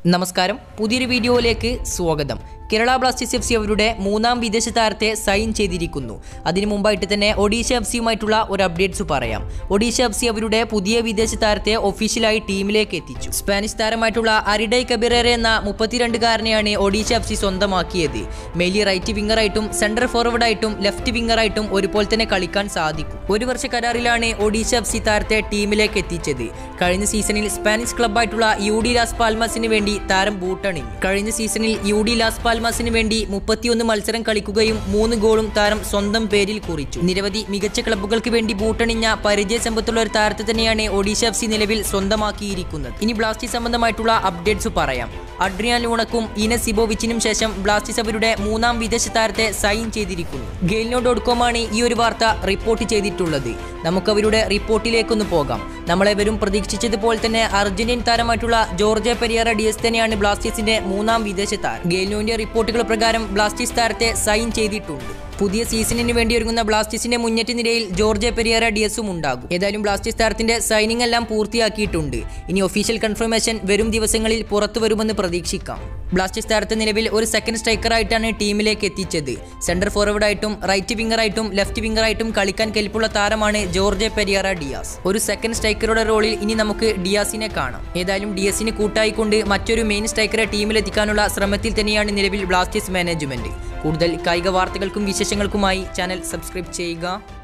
നമസ്കാരം പുതിയൊരു വീഡിയോയിലേക്ക് സ്വാഗതം കേരള ബ്ലാസ്റ്റേഴ്സ് എഫ് സി അവരുടെ മൂന്നാം വിദേശ താരത്തെ സൈൻ ചെയ്തിരിക്കുന്നു അതിനു മുമ്പായിട്ട് തന്നെ ഒഡീഷ എഫ് സിയുമായിട്ടുള്ള ഒരു അപ്ഡേറ്റ്സ് പറയാം ഒഡീഷ എഫ് സി അവരുടെ പുതിയ വിദേശ താരത്തെ ഒഫീഷ്യലായി ടീമിലേക്ക് എത്തിച്ചു സ്പാനിഷ് താരമായിട്ടുള്ള അരിഡൈ കബിറേറെ എന്ന മുപ്പത്തിരണ്ടുകാരനെയാണ് ഒഡീഷ എഫ് സി സ്വന്തമാക്കിയത് മെയിലി റൈറ്റ് വിങ്ങറായിട്ടും സെൻട്രൽ ഫോർവേഡായിട്ടും ലെഫ്റ്റ് വിങ്ങറായിട്ടും ഒരുപോലെ തന്നെ കളിക്കാൻ സാധിക്കും ഒരു വർഷ കരാറിലാണ് ഒഡീഷ എഫ് സി താരത്തെ ടീമിലേക്ക് എത്തിച്ചത് കഴിഞ്ഞ സീസണിൽ സ്പാനിഷ് ക്ലബ്ബായിട്ടുള്ള യു ഡി ലാസ് പാൽമസിന് വേണ്ടി താരം ബൂട്ടണിഞ്ഞു കഴിഞ്ഞ സീസണിൽ യു ഡി ലാസ് പാൽമസിന് വേണ്ടി മുപ്പത്തിയൊന്ന് മത്സരം കളിക്കുകയും മൂന്ന് ഗോളും താരം സ്വന്തം പേരിൽ കുറിച്ചു നിരവധി മികച്ച ക്ലബ്ബുകൾക്ക് വേണ്ടി ബൂട്ടണിഞ്ഞ പരിചയ സമ്പത്തുള്ള ഒരു താരത്തെ തന്നെയാണ് ഒഡീഷ എഫ് സി നിലവിൽ സ്വന്തമാക്കിയിരിക്കുന്നത് ഇനി ബ്ലാസ്റ്റേഴ്സ് സംബന്ധമായിട്ടുള്ള അപ്ഡേറ്റ്സ് പറയാം അഡ്രിയാൻ ലൂണക്കും ഇനസ് സിബോവിച്ചിനും ശേഷം ബ്ലാസ്റ്റേഴ്സ് അവരുടെ മൂന്നാം വിദേശ താരത്തെ സൈൻ ചെയ്തിരിക്കുന്നു ഗെയിലിനോ ഡോട്ട് കോമാണ് ഈ ഒരു വാർത്ത റിപ്പോർട്ട് ചെയ്തിട്ടുള്ളത് നമുക്ക് അവരുടെ റിപ്പോർട്ടിലേക്കൊന്ന് പോകാം നമ്മളെവരും പ്രതീക്ഷിച്ചതുപോലെ തന്നെ അർജന്റീൻ താരമായിട്ടുള്ള ജോർജ് പെരിയറ ഡിയസ് തന്നെയാണ് ബ്ലാസ്റ്റേഴ്സിന്റെ മൂന്നാം വിദേശ താരം ഗെയിലിനോന്റെ റിപ്പോർട്ടുകൾ പ്രകാരം ബ്ലാസ്റ്റേഴ്സ് താരത്തെ സൈൻ ചെയ്തിട്ടുണ്ട് പുതിയ സീസണിന് വേണ്ടി ഒരുങ്ങുന്ന ബ്ലാസ്റ്റേഴ്സിന്റെ മുന്നേറ്റ നിരയിൽ ജോർജ് പെരിയറ ഡിയസും ഉണ്ടാകും ഏതായാലും ബ്ലാസ്റ്റേഴ്സ് താരത്തിന്റെ സൈനിങ് എല്ലാം പൂർത്തിയാക്കിയിട്ടുണ്ട് ഇനി ഒഫീഷ്യൽ കൺഫർമേഷൻ വരും ദിവസങ്ങളിൽ പുറത്തു വരുമെന്ന് പ്രതീക്ഷിക്കാം ബ്ലാസ്റ്റേഴ്സ് താരത്തെ നിലവിൽ ഒരു സെക്കൻഡ് സ്ട്രൈക്കറായിട്ടാണ് ടീമിലേക്ക് എത്തിച്ചത് സെന്റർ ഫോർവേഡായിട്ടും റൈറ്റ് വിംഗറായിട്ടും ലെഫ്റ്റ് വിംഗറായിട്ടും കളിക്കാൻ കെൽപ്പുള്ള താരമാണ് ജോർജ് പെരിയറ ഡിയാസ് ഒരു സെക്കൻഡ് സ്ട്രൈക്കറുടെ റോളിൽ ഇനി നമുക്ക് ഡിയാസിനെ കാണാം ഏതായാലും ഡിയാസിന് കൂട്ടായിക്കൊണ്ട് മറ്റൊരു മെയിൻ സ്ട്രൈക്കറെ ടീമിലെത്തിക്കാനുള്ള ശ്രമത്തിൽ തന്നെയാണ് നിലവിൽ ബ്ലാസ്റ്റേഴ്സ് മാനേജ്മെന്റ് കൂടുതൽ കായിക വാർത്തകൾക്കും വിശേഷങ്ങൾക്കുമായി ചാനൽ സബ്സ്ക്രൈബ് ചെയ്യുക